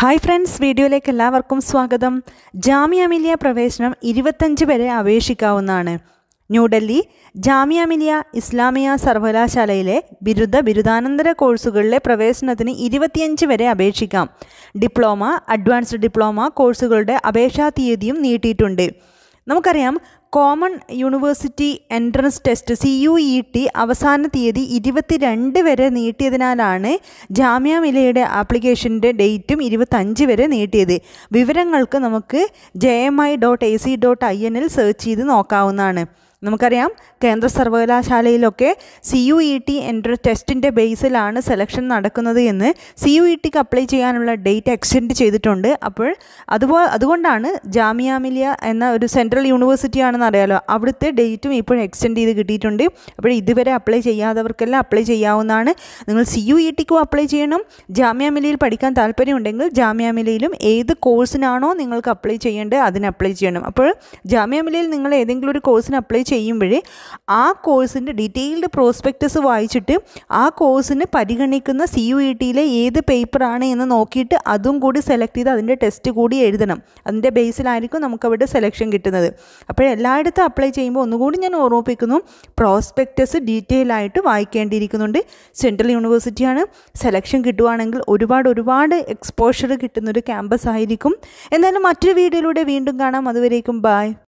hi friends വീഡിയോയിലേക്ക് എല്ലാവർക്കും സ്വാഗതം ജാമിയ മിലിയ പ്രവേശനം ഇരുപത്തഞ്ച് വരെ അപേക്ഷിക്കാവുന്നതാണ് ന്യൂഡൽഹി ജാമിയ മിലിയ ഇസ്ലാമിയ സർവകലാശാലയിലെ ബിരുദ ബിരുദാനന്തര കോഴ്സുകളിലെ പ്രവേശനത്തിന് ഇരുപത്തിയഞ്ച് വരെ അപേക്ഷിക്കാം ഡിപ്ലോമ അഡ്വാൻസ്ഡ് ഡിപ്ലോമ കോഴ്സുകളുടെ അപേക്ഷാ തീയതിയും നീട്ടിയിട്ടുണ്ട് നമുക്കറിയാം common university entrance test C U E T അവസാന തീയതി ഇരുപത്തിരണ്ട് വരെ നീട്ടിയതിനാലാണ് ജാമ്യ മിലയുടെ ആപ്ലിക്കേഷൻ്റെ ഡേറ്റും ഇരുപത്തഞ്ച് വരെ നീട്ടിയത് വിവരങ്ങൾക്ക് നമുക്ക് J M I dot A C dot I എന്നിൽ സെർച്ച് ചെയ്ത് നോക്കാവുന്നതാണ് നമുക്കറിയാം കേന്ദ്ര സർവകലാശാലയിലൊക്കെ സി യു ഇ ടി എൻട്ര ടെസ്റ്റിൻ്റെ ബേസിലാണ് സെലക്ഷൻ നടക്കുന്നത് എന്ന് സി യു ഇ ടിക്ക് അപ്ലൈ ചെയ്യാനുള്ള ഡേറ്റ് എക്സ്റ്റെൻഡ് ചെയ്തിട്ടുണ്ട് അപ്പോൾ അതുപോലെ അതുകൊണ്ടാണ് ജാമിയ മിലിയ എന്ന ഒരു സെൻട്രൽ യൂണിവേഴ്സിറ്റി ആണെന്ന് അറിയാലോ അവിടുത്തെ ഡേറ്റും ഇപ്പോൾ എക്സ്റ്റെൻഡ് ചെയ്ത് കിട്ടിയിട്ടുണ്ട് അപ്പോൾ ഇതുവരെ അപ്ലൈ ചെയ്യാത്തവർക്കെല്ലാം അപ്ലൈ ചെയ്യാവുന്നതാണ് നിങ്ങൾ സി യു ഇ ടിക്കും അപ്ലൈ ചെയ്യണം ജാമ്യ മിലയിൽ പഠിക്കാൻ താല്പര്യമുണ്ടെങ്കിൽ ജാമ്യ മിലയിലും ഏത് കോഴ്സിനാണോ നിങ്ങൾക്ക് അപ്ലൈ ചെയ്യേണ്ടത് അതിന് അപ്ലൈ ചെയ്യണം അപ്പോൾ ജാമ്യ മിലയിൽ നിങ്ങൾ ഏതെങ്കിലും ഒരു കോഴ്സിന് അപ്ലൈ ചെയ്യുമ്പോഴേ ആ കോഴ്സിൻ്റെ ഡീറ്റെയിൽഡ് പ്രോസ്പെക്റ്റസ് വായിച്ചിട്ട് ആ കോഴ്സിന് പരിഗണിക്കുന്ന സി യു ഇ ടിയിലെ ഏത് പേപ്പറാണ് എന്ന് നോക്കിയിട്ട് അതും കൂടി സെലക്ട് ചെയ്ത് അതിൻ്റെ ടെസ്റ്റ് കൂടി എഴുതണം അതിൻ്റെ ബേസിലായിരിക്കും നമുക്ക് അവിടെ സെലക്ഷൻ കിട്ടുന്നത് അപ്പോൾ എല്ലായിടത്തും അപ്ലൈ ചെയ്യുമ്പോൾ ഒന്നുകൂടി ഞാൻ ഓർമ്മിപ്പിക്കുന്നു പ്രോസ്പെക്റ്റസ് ഡീറ്റെയിൽ ആയിട്ട് വായിക്കേണ്ടിയിരിക്കുന്നുണ്ട് സെൻട്രൽ യൂണിവേഴ്സിറ്റിയാണ് സെലക്ഷൻ കിട്ടുവാണെങ്കിൽ ഒരുപാട് ഒരുപാട് എക്സ്പോഷർ കിട്ടുന്നൊരു ക്യാമ്പസ് ആയിരിക്കും എന്നാലും മറ്റൊരു വീഡിയോയിലൂടെ വീണ്ടും കാണാം അതുവരേക്കും ബായ്